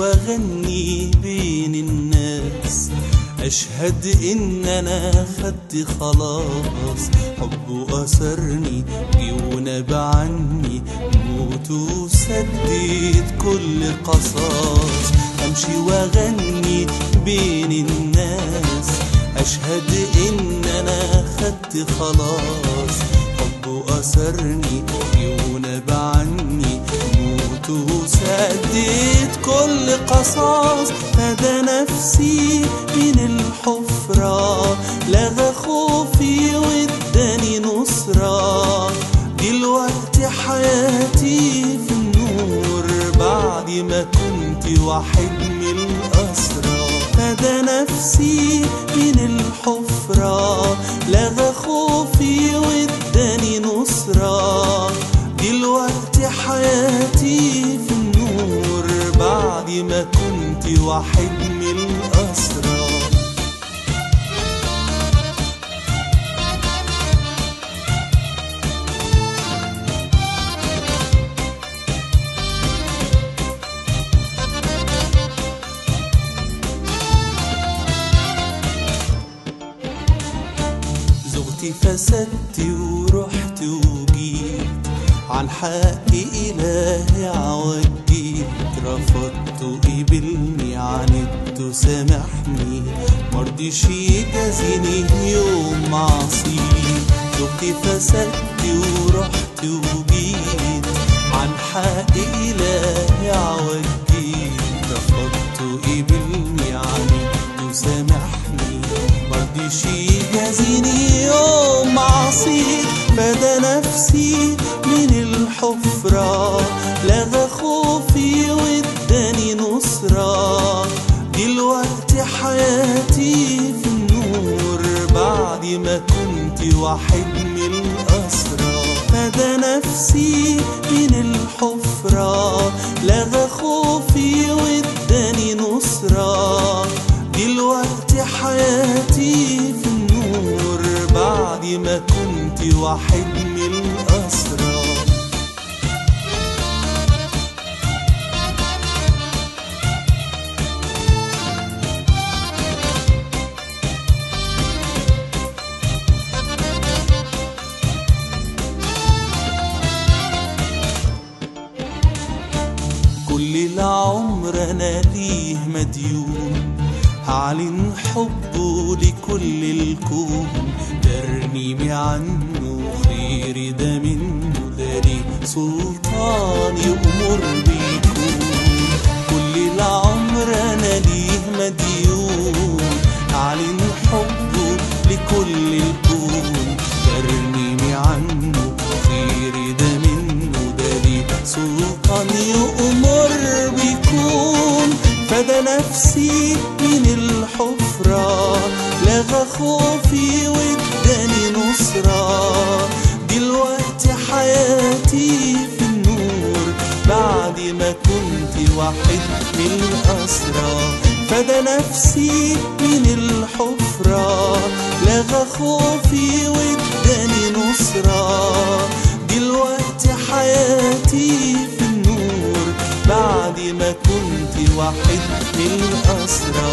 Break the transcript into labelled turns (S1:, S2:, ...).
S1: واغني بين الناس اشهد ان انا خدت خلاص حبه اثرني جه ونبى عني موت وسدد كل قصاص امشي واغني بين الناس اشهد ان انا خدت خلاص حبه اثرني جه ونبى عني موت وسدد كل قصاص هدى نفسي من الحفرة لغى خوفي واداني نصرة دلوقتي حياتي في النور بعد ما كنت واحد من الأسرى هدى نفسي من الحفرة لغى خوفي واداني نصرة دلوقتي حياتي في النور بعد ما كنت واحد من الأسرى زغتي فسدت ورحت وجيت عن حق إلهي عوجيت رفضت قبلني عاندت سامحني مرضيش يجازيني يوم معصيت زغتي فسدت ورحت وجيت عن حق إلهي عوجيت رفضت قبلني عاندت سامحني مرضيش يجازيني يوم عصيت فدى نفسي من الحفرة لغى خوفي واداني نصرة دلوقتي حياتي في النور بعد ما كنت واحد من الأسرى فدى نفسي من الحفرة لغى خوفي واداني نصرة دلوقتي حياتي في النور بعد ما كنت واحد من الأسرى كل العمر انا ليه مديون هعلن حبه لكل الكون ترنيمي عنه خير ده منه ده ليه سلطان يأمر بيكون كل العمر انا ليه مديون هعلن حبه لكل الكون ترنيمي عنه خير ده منه ده ليه سلطان يأمر بيكون فدى نفسي من الحفرة لغى خوفي واداني نصرة دلوقتي حياتي في النور بعد ما كنت واحد من الأسرى فدى نفسي من الحفرة لغى خوفي واداني نصرة دلوقتي حياتي في النور بعد ما كنت واحد من الأسرى